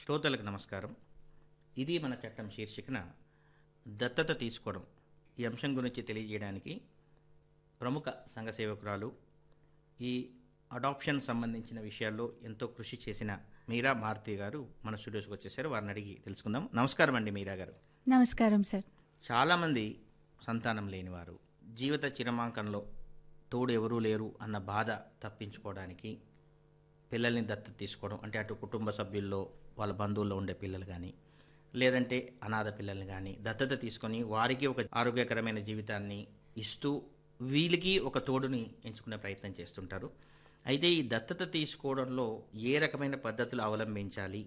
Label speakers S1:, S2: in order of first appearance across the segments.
S1: శ్రోతలకు నమస్కారం ఇది మన చట్టం శీర్షికన దత్తత తీసుకోవడం ఈ అంశం గురించి తెలియజేయడానికి ప్రముఖ సంఘ సేవకురాలు ఈ అడాప్షన్ సంబంధించిన విషయాల్లో ఎంతో కృషి చేసిన మీరా మారుతి గారు మన స్టూడియోస్కి వచ్చేసారు వారిని అడిగి తెలుసుకుందాం నమస్కారం అండి మీరా గారు
S2: నమస్కారం సార్
S1: చాలామంది సంతానం లేనివారు జీవిత చిరమాంకంలో తోడు ఎవరూ లేరు అన్న బాధ తప్పించుకోవడానికి పిల్లల్ని దత్తత తీసుకోవడం అంటే అటు కుటుంబ సభ్యుల్లో వాళ్ళ బంధువుల్లో ఉండే పిల్లలు కానీ లేదంటే అనాథ పిల్లల్ని కానీ దత్తత తీసుకొని వారికి ఒక ఆరోగ్యకరమైన జీవితాన్ని ఇస్తూ వీళ్ళకి ఒక తోడుని ఎంచుకునే ప్రయత్నం చేస్తుంటారు అయితే ఈ దత్తత తీసుకోవడంలో ఏ రకమైన పద్ధతులు అవలంబించాలి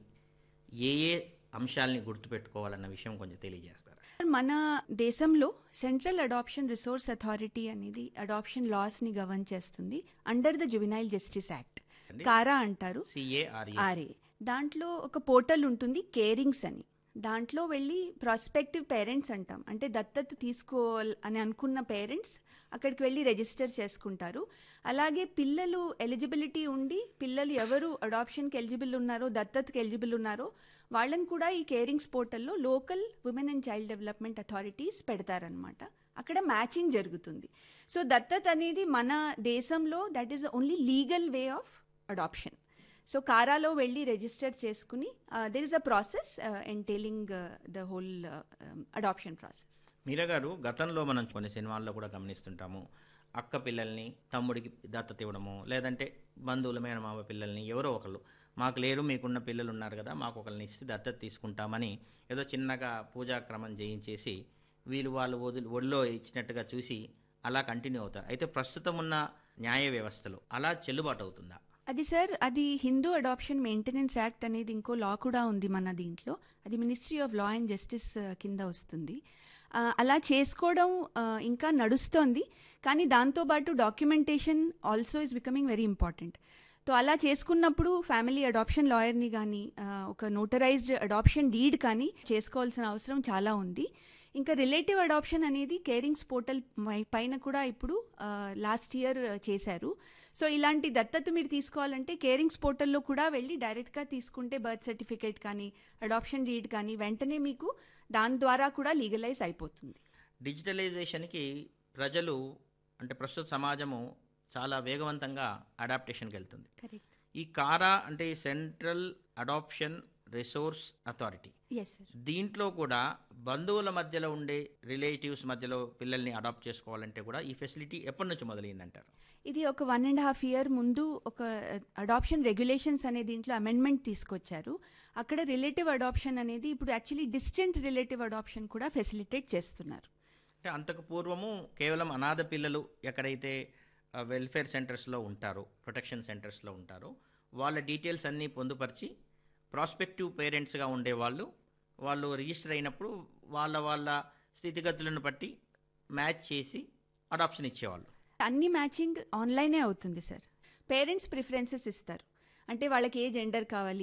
S1: ఏ ఏ అంశాలని గుర్తుపెట్టుకోవాలన్న విషయం కొంచెం తెలియజేస్తారా
S2: మన దేశంలో సెంట్రల్ అడాప్షన్ రిసోర్స్ అథారిటీ అనేది అడాప్షన్ లాస్ ని గవర్న్ చేస్తుంది under the juvenile justice act CARA అంటారు
S1: సిఏఆర్ఏ
S2: ఆర్ఏ దాంట్లో ఒక పోర్టల్ ఉంటుంది కేరింగ్స్ అని దాంట్లో వెళ్ళి ప్రాస్పెక్టివ్ పేరెంట్స్ అంటాం అంటే దత్తత తీసుకోవాలి అని అనుకున్న పేరెంట్స్ అక్కడికి వెళ్ళి రిజిస్టర్ చేసుకుంటారు అలాగే పిల్లలు ఎలిజిబిలిటీ ఉండి పిల్లలు ఎవరు అడాప్షన్కి ఎలిజిబుల్ ఉన్నారో దత్తతకి ఎలిజిబుల్ ఉన్నారో వాళ్ళని కూడా ఈ కేరింగ్స్ పోర్టల్లో local women and child development authorities పెడతారనమాట అక్కడ మ్యాచింగ్ జరుగుతుంది సో దత్తత అనేది మన దేశంలో that is only legal way of adoption so కారాలో వెళ్ళి రిజిస్టర్ చేసుకుని there is a process entailing the whole adoption process
S1: Meera garu గతంలో మనం కొన్ని సినిమాల్లో కూడా గమనిస్తుంటాము అక్క పిల్లల్ని తమ్ముడికి దత్తత ఇవ్వడము లేదంటే బంధువుల మేనమామ పిల్లల్ని ఎవరో ఒకళ్ళు మాకు లేరు మీకున్న పిల్లలు ఉన్నారు కదా మాకు ఒకరిని ఇస్తే దత్తత తీసుకుంటామని ఏదో చిన్నగా పూజాక్రమం చేయించేసి వీళ్ళు వాళ్ళు వదిలి ఒళ్ళో ఇచ్చినట్టుగా చూసి అలా కంటిన్యూ అవుతారు అయితే ప్రస్తుతం ఉన్న న్యాయ వ్యవస్థలో అలా చెల్లుబాటు అవుతుందా
S2: అది సార్ అది హిందూ అడాప్షన్ మెయింటెనెన్స్ యాక్ట్ అనేది ఇంకో లా కూడా ఉంది మన దీంట్లో అది ministry of law and justice కింద వస్తుంది ఆ, అలా చేసుకోవడం ఆ, ఇంకా నడుస్తోంది కానీ దాంతోపాటు documentation also is becoming very important so అలా చేసుకున్నప్పుడు ఫ్యామిలీ అడాప్షన్ లాయర్ని కానీ ఒక నోటరైజ్డ్ అడాప్షన్ డీడ్ కానీ చేసుకోవాల్సిన అవసరం చాలా ఉంది ఇంకా రిలేటివ్ అడాప్షన్ అనేది కేరింగ్స్ పోర్టల్ పైన కూడా ఇప్పుడు లాస్ట్ ఇయర్ చేశారు సో ఇలాంటి దత్తత మీరు తీసుకోవాలంటే కేరింగ్స్ పోర్టల్లో కూడా వెళ్ళి డైరెక్ట్గా తీసుకుంటే బర్త్ సర్టిఫికేట్ కానీ అడాప్షన్ డీడ్ కానీ వెంటనే మీకు దాని ద్వారా కూడా లీగలైజ్ అయిపోతుంది
S1: డిజిటలైజేషన్కి ప్రజలు అంటే ప్రస్తుత సమాజము చాలా వేగవంతంగా అడాప్టేషన్కి వెళ్తుంది
S2: కరెక్ట్
S1: ఈ కారా అంటే ఈ central adoption resource authority
S2: yes sir
S1: దీంట్లో కూడా బంధువుల మధ్యలో ఉండే రిలేటివ్స్ మధ్యలో పిల్లల్ని అడాప్ట్ చేసుకోవాలంటే కూడా ఈ ఫెసిలిటీ ఎప్పటి నుంచి మొదలైందంటారు
S2: ఇది ఒక వన్ అండ్ హాఫ్ ఇయర్ ముందు ఒక అడాప్షన్ రెగ్యులేషన్స్ అనే దీంట్లో అమెండ్మెంట్ తీసుకొచ్చారు అక్కడ రిలేటివ్ అడాప్షన్ అనేది ఇప్పుడు యాక్చువల్లీ డిస్టెంట్ రిలేటివ్ అడాప్షన్ కూడా ఫెసిలిటేట్ చేస్తున్నారు
S1: అంటే అంతకు పూర్వము కేవలం అనాథ పిల్లలు ఎక్కడైతే వెల్ఫేర్ సెంటర్స్లో ఉంటారో ప్రొటెక్షన్ సెంటర్స్లో ఉంటారో వాళ్ళ డీటెయిల్స్ అన్నీ పొందుపరిచి ప్రాస్పెక్టివ్ పేరెంట్స్గా ఉండేవాళ్ళు వాళ్ళు రిజిస్టర్ అయినప్పుడు వాళ్ళ వాళ్ళ స్థితిగతులను బట్టి మ్యాచ్ చేసి అడాప్షన్ ఇచ్చేవాళ్ళు
S2: అన్ని మ్యాచింగ్ ఆన్లైనే అవుతుంది సార్ పేరెంట్స్ ప్రిఫరెన్సెస్ ఇస్తారు అంటే వాళ్ళకి ఏ జెండర్ కావాలి